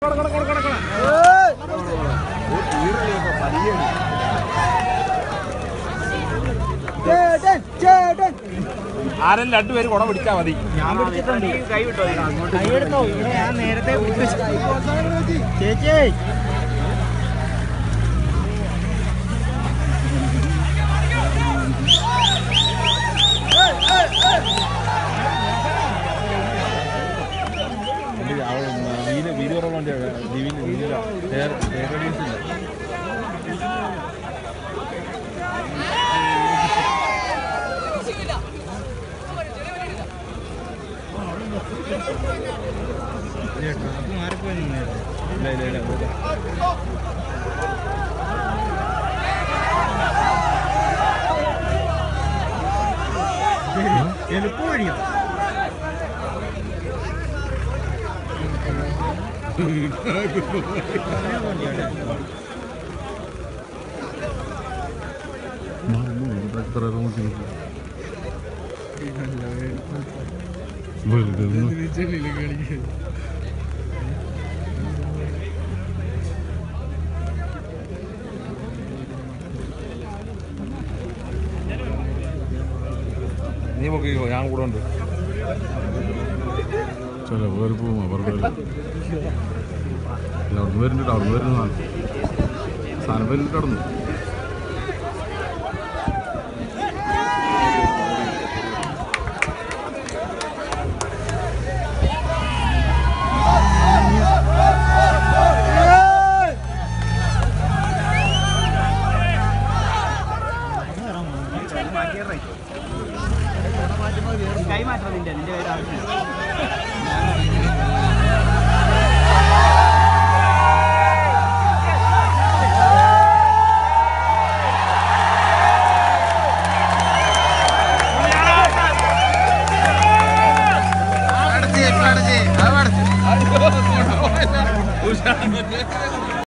ആരെങ്കിലും രണ്ടുപേര് കുട പിടിച്ചാ മതി ഞാൻ പിടിച്ചിട്ടുണ്ട് കൈ എടുത്തോ ഇവിടെ ഞാൻ നേരത്തെ പിടിച്ചു ചേച്ചി വീല് കുറവുണ്ട് വീലില്ല മാറിപ്പോയി ഇല്ല ഇല്ല ഇല്ല എളുപ്പം വഴിയോ നീ നോക്കിക്കോ ഞാൻ കൂടെ ഉണ്ട് ചില പേര് പോകും അവരുടെ അല്ല അവിടുന്ന് വരുന്നുണ്ട് അവിടുന്ന് വരുന്ന സാധനം സാധനം വരുന്നിട്ട് കടന്നു കൈ മാറ്റണം നിന്റെ നിന്റെ കയ്യിൽ ആവശ്യമില്ല ഉഷാ